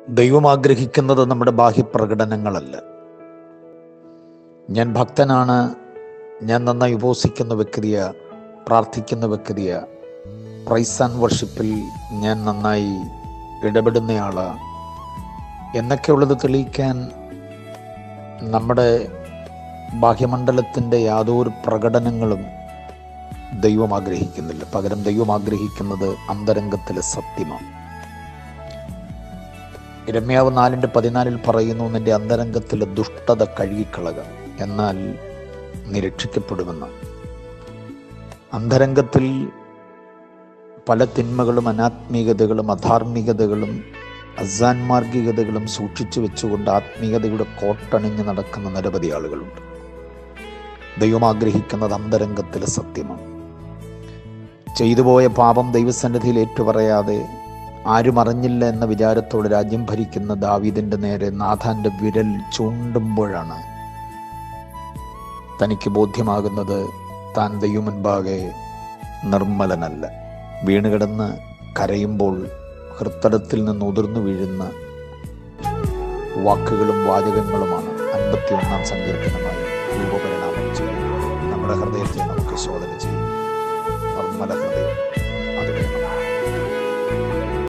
ദൈവം ആഗ്രഹിക്കുന്നത് നമ്മുടെ ബാഹ്യപ്രകടനങ്ങളല്ല ഞാൻ ഭക്തനാണ് ഞാൻ നന്നായി ഉപവസിക്കുന്ന വ്യക്തിയ പ്രാർത്ഥിക്കുന്ന വ്യക്തിയ പ്രൈസ് ആൻഡ് വർഷിപ്പിൽ ഞാൻ നന്നായി ഇടപെടുന്നയാള് എന്നൊക്കെയുള്ളത് തെളിയിക്കാൻ നമ്മുടെ ബാഹ്യമണ്ഡലത്തിൻ്റെ യാതൊരു പ്രകടനങ്ങളും ദൈവം ആഗ്രഹിക്കുന്നില്ല പകരം ദൈവം ആഗ്രഹിക്കുന്നത് അന്തരംഗത്തിലെ സത്യമാണ് രമ്യാവ് നാലിൻ്റെ പതിനാലിൽ പറയുന്നു നിന്റെ അന്തരംഗത്തിലെ ദുഷ്ടത കഴുകിക്കളക എന്നാൽ നീ രക്ഷിക്കപ്പെടുമെന്ന് അന്തരംഗത്തിൽ പല തിന്മകളും അനാത്മീകതകളും അധാർമികതകളും അസാൻമാർഗികതകളും സൂക്ഷിച്ചു വെച്ചുകൊണ്ട് ആത്മീയതയുടെ കോട്ടണിഞ്ഞ് നടക്കുന്ന നിരവധി ആളുകളുണ്ട് ദൈവം ആഗ്രഹിക്കുന്നത് അന്തരംഗത്തിലെ സത്യമാണ് ചെയ്തുപോയ പാപം ദൈവസന്നിധിയിൽ ഏറ്റുപറയാതെ ആരും അറിഞ്ഞില്ല എന്ന വിചാരത്തോടെ രാജ്യം ഭരിക്കുന്ന ദാവീദിന്റെ നേരെ നാഥാന്റെ വിരൽ ചൂണ്ടുമ്പോഴാണ് തനിക്ക് ബോധ്യമാകുന്നത് താൻ ദൈവം മുൻപാകെ നിർമ്മലനല്ല വീണുകിടന്ന് കരയുമ്പോൾ ഹൃത്തടത്തിൽ നിന്ന് ഉതിർന്നു വീഴുന്ന വാക്കുകളും വാചകങ്ങളുമാണ് അൻപത്തി ഒന്നാം സങ്കീർത്തനമായി രൂപപരിണാമം ചെയ്യുന്നത് നമ്മുടെ ഹൃദയത്തെ നമുക്ക് ശോധന ചെയ്യും നിർമ്മല ഹൃദയം